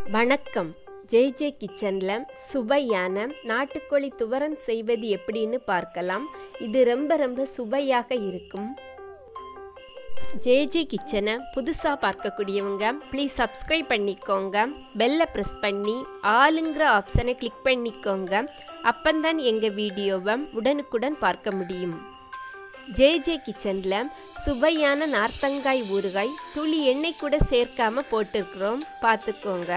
வணக்கம் J J கிச்சனில் சுவையான நாட்டுக்கோழி துவரன் செய்வது எப்படின்னு பார்க்கலாம் இது ரொம்ப ரொம்ப சுவையாக இருக்கும் ஜே ஜே கிச்சனை புதுசாக பார்க்கக்கூடியவங்க ப்ளீஸ் சப்ஸ்கிரைப் பண்ணிக்கோங்க பெல்லை ப்ரெஸ் பண்ணி ஆளுங்கிற ஆப்ஷனை கிளிக் பண்ணிக்கோங்க அப்பந்தான் எங்கள் வீடியோவை உடனுக்குடன் பார்க்க முடியும் ஜே ஜே கிச்சனில் சுவையான நார்த்தங்காய் ஊறுகாய் துளி எண்ணெய் கூட சேர்க்காம போட்டிருக்கிறோம் பார்த்துக்கோங்க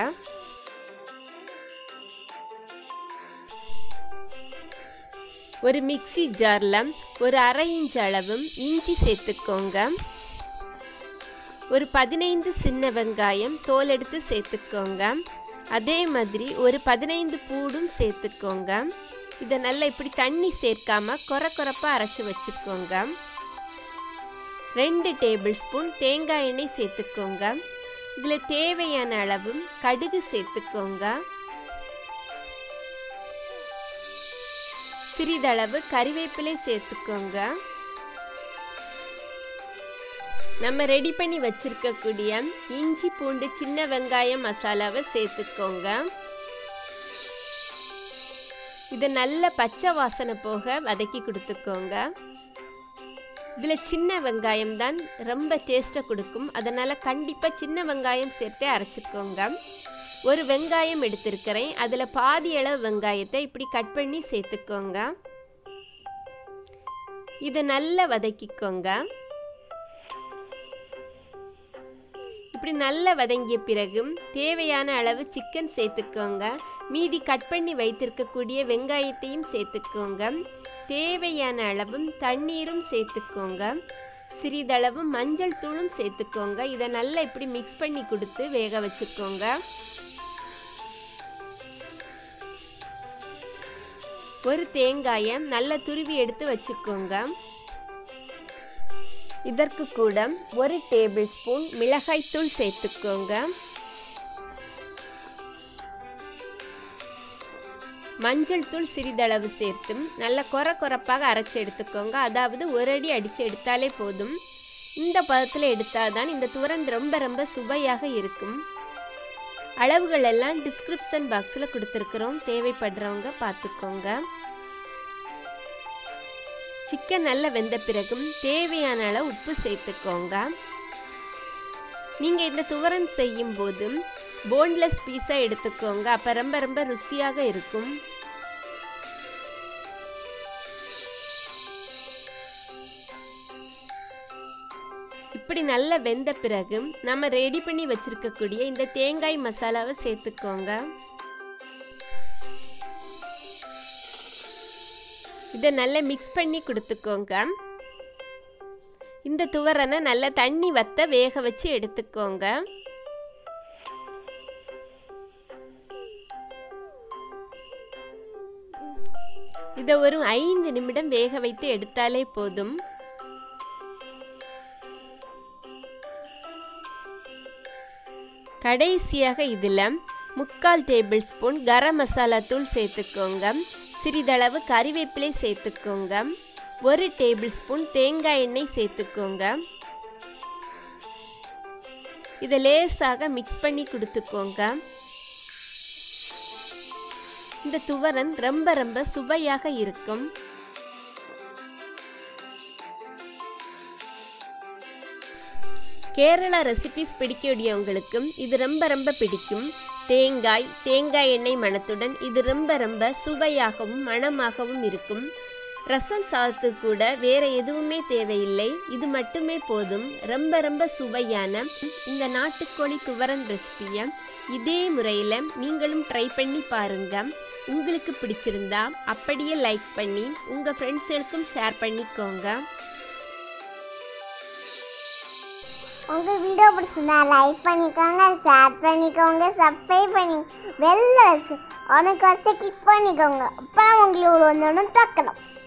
ஒரு மிக்சி ஜாரில் ஒரு அரை இன்ச் அளவும் இஞ்சி சேர்த்துக்கோங்க ஒரு பதினைந்து சின்ன வெங்காயம் தோல் எடுத்து சேர்த்துக்கோங்க அதே மாதிரி ஒரு பதினைந்து பூடும் சேர்த்துக்கோங்க இதை நல்லா இப்படி தண்ணி சேர்க்காம கொர கொரப்பாக அரைச்சி வச்சுக்கோங்க ரெண்டு டேபிள் ஸ்பூன் தேங்காய் எண்ணெய் சேர்த்துக்கோங்க இதில் தேவையான அளவு கடுகு சேர்த்துக்கோங்க சிறிதளவு கறிவேப்பிலை சேர்த்துக்கோங்க நம்ம ரெடி பண்ணி வச்சிருக்கக்கூடிய இஞ்சி பூண்டு சின்ன வெங்காயம் மசாலாவை சேர்த்துக்கோங்க இதை நல்ல பச்சை வாசனை போக வதக்கி கொடுத்துக்கோங்க இதில் சின்ன வெங்காயம் தான் ரொம்ப டேஸ்ட்டை கொடுக்கும் அதனால் கண்டிப்பாக சின்ன வெங்காயம் சேர்த்தே அரைச்சிக்கோங்க ஒரு வெங்காயம் எடுத்திருக்கிறேன் அதில் பாதி அளவு வெங்காயத்தை இப்படி கட் பண்ணி சேர்த்துக்கோங்க இதை நல்லா வதக்கிக்கோங்க இப்படி நல்லா வதங்கிய பிறகு தேவையான அளவு சிக்கன் சேர்த்துக்கோங்க மீதி கட் பண்ணி வைத்திருக்கக்கூடிய வெங்காயத்தையும் சேர்த்துக்கோங்க தேவையான அளவும் தண்ணீரும் சேர்த்துக்கோங்க சிறிதளவு மஞ்சள் தூளும் சேர்த்துக்கோங்க இதை நல்லா இப்படி மிக்ஸ் பண்ணி கொடுத்து வேக வச்சுக்கோங்க ஒரு தேங்காயை நல்லா துருவி எடுத்து வச்சுக்கோங்க இதற்கு கூட ஒரு டேபிள் ஸ்பூன் மிளகாய்த்தூள் சேர்த்துக்கோங்க மஞ்சள் தூள் சிறிதளவு சேர்த்து நல்லா கொர கொரப்பாக அரைச்சி எடுத்துக்கோங்க அதாவது ஒரு அடி அடித்து எடுத்தாலே போதும் இந்த பதத்தில் எடுத்தால் தான் இந்த துவரன் ரொம்ப ரொம்ப சுவையாக இருக்கும் அளவுகள் எல்லாம் டிஸ்கிரிப்ஷன் பாக்ஸில் கொடுத்துருக்குறோம் தேவைப்படுறவங்க பார்த்துக்கோங்க சிக்கன் நல்லா வெந்த பிறகும் தேவையான அளவு உப்பு சேர்த்துக்கோங்க நீங்கள் இந்த துவரன் செய்யும் போது போன்லெஸ் பீஸாக எடுத்துக்கோங்க அப்போ ரொம்ப ரொம்ப ருசியாக இருக்கும் இப்படி நல்லா வெந்த பிறகு நம்ம ரெடி பண்ணி வச்சிருக்கக்கூடிய இந்த தேங்காய் மசாலாவை சேர்த்துக்கோங்க இதை நல்லா மிக்ஸ் பண்ணி கொடுத்துக்கோங்க இந்த துவரனை நல்லா தண்ணி வத்த வேக வச்சு எடுத்துக்கோங்க இதை ஒரு ஐந்து நிமிடம் வேக வைத்து எடுத்தாலே போதும் கடைசியாக இதில் முக்கால் டேபிள் ஸ்பூன் கரம் மசாலா தூள் சேர்த்துக்கோங்க சிறிதளவு கறிவேப்பிலை சேர்த்துக்கோங்க ஒரு டேபிள் ஸ்பூன் தேங்காய் எண்ணெய் சேர்த்துக்கோங்க இதை லேசாக மிக்ஸ் பண்ணி கொடுத்துக்கோங்க இந்த துவரன் ரொம்ப ரொம்ப சுவையாக இருக்கும் கேரளா ரெசிபிஸ் பிடிக்கக்கூடியவங்களுக்கும் இது ரொம்ப ரொம்ப பிடிக்கும் தேங்காய் தேங்காய் எண்ணெய் மணத்துடன் இது ரொம்ப ரொம்ப சுவையாகவும் மணமாகவும் இருக்கும் ரசம் சாதத்துக்கு கூட வேற எதுவுமே தேவையில்லை இது மட்டுமே போதும் ரொம்ப ரொம்ப சுவையான இந்த நாட்டுக்கோழி துவரன் ரெசிபியை இதே முறையில் நீங்களும் ட்ரை பண்ணி பாருங்க உங்களுக்கு பிடிச்சிருந்தா அப்படியே லைக் பண்ணி உங்கள் ஃப்ரெண்ட்ஸுகளுக்கும் ஷேர் பண்ணிக்கோங்க உங்க வீடியோ பிடிச்சிருந்தா லைக் பண்ணிக்கோங்க ஷேர் பண்ணிக்கோங்க சப்ஸ்கிரைப் பண்ணி பெல் உனக்கு வச்சு கிளிக் பண்ணிக்கோங்க அப்புறம் உங்களுக்கு ஒரு ஒன்று பார்க்கலாம்